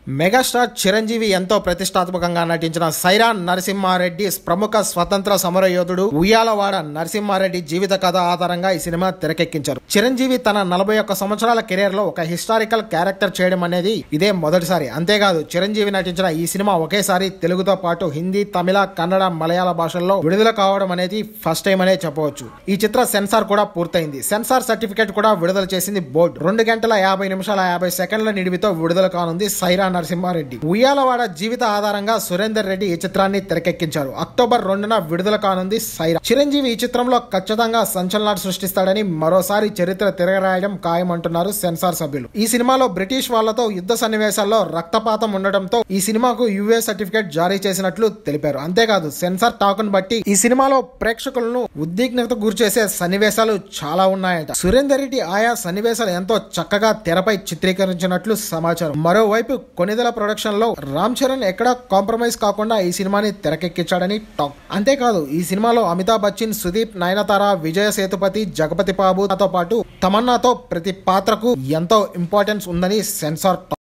megastar Chiranjeevi ఎంతో ప్రతిష్టాత్మకంగా నటించిన సైరా నరసింహారెడ్డి ప్రముఖ స్వతంత్ర సమరయోధుడు ఉయ్యాలవాడ నరసింహారెడ్డి జీవిత కథ ఆధారంగా ఈ సినిమా తెరకెక్కించారు చిరంజీవి తన నలభై ఒక్క సంవత్సరాల కెరీర్ లో ఒక హిస్టారికల్ క్యారెక్టర్ చేయడం అనేది ఇదే మొదటిసారి అంతేకాదు చిరంజీవి నటించిన ఈ సినిమా ఒకేసారి తెలుగుతో పాటు హిందీ తమిళ కన్నడ మలయాళ భాషల్లో విడుదల కావడం అనేది ఫస్ట్ టైం అనే చెప్పవచ్చు ఈ చిత్ర సెన్సార్ కూడా పూర్తయింది సెన్సార్ సర్టిఫికేట్ కూడా విడుదల చేసింది బోర్డు రెండు గంటల యాభై నిమిషాల యాభై సెకండ్ల నిడివితో విడుదల కానుంది సైరా నరసింహారెడ్డి ఉయ్యాలవాడ జీవిత ఆధారంగా సురేందర్ రెడ్డి ఈ చిత్రాన్ని తెరకెక్కించారు అక్టోబర్ రెండున విడుదల కానుంది సైరా చిరంజీవి ఈ చిత్రంలో ఖచ్చితంగా సంచలనాలు సృష్టిస్తాడని మరోసారి చరిత్ర తిరగరాయడం ఖాయమంటున్నారు సెన్సార్ సభ్యులు ఈ సినిమాలో బ్రిటిష్ వాళ్లతో యుద్ధ సన్నివేశాల్లో రక్తపాతం ఉండడంతో ఈ సినిమాకు యుఏ సర్టిఫికేట్ జారీ చేసినట్లు తెలిపారు అంతేకాదు సెన్సార్ టాకును బట్టి ఈ సినిమాలో ప్రేక్షకులను ఉద్విగ్నత గురిచేసే సన్నివేశాలు చాలా ఉన్నాయట సురేందర్ రెడ్డి ఆయా సన్నివేశాలు ఎంతో చక్కగా తెరపై చిత్రీకరించినట్లు సమాచారం మరోవైపు కొనిదెల ప్రొడక్షన్ లో రామ్ చరణ్ ఎక్కడా కాంప్రమైజ్ కాకుండా ఈ సినిమాని తెరకెక్కించాడని టాక్ అంతేకాదు ఈ సినిమాలో అమితాబ్ బచ్చన్ సుదీప్ నయనతార విజయ సేతుపతి జగపతి బాబుతో పాటు తమన్నాతో ప్రతి పాత్రకు ఎంతో ఇంపార్టెన్స్ ఉందని సెన్సార్ టాక్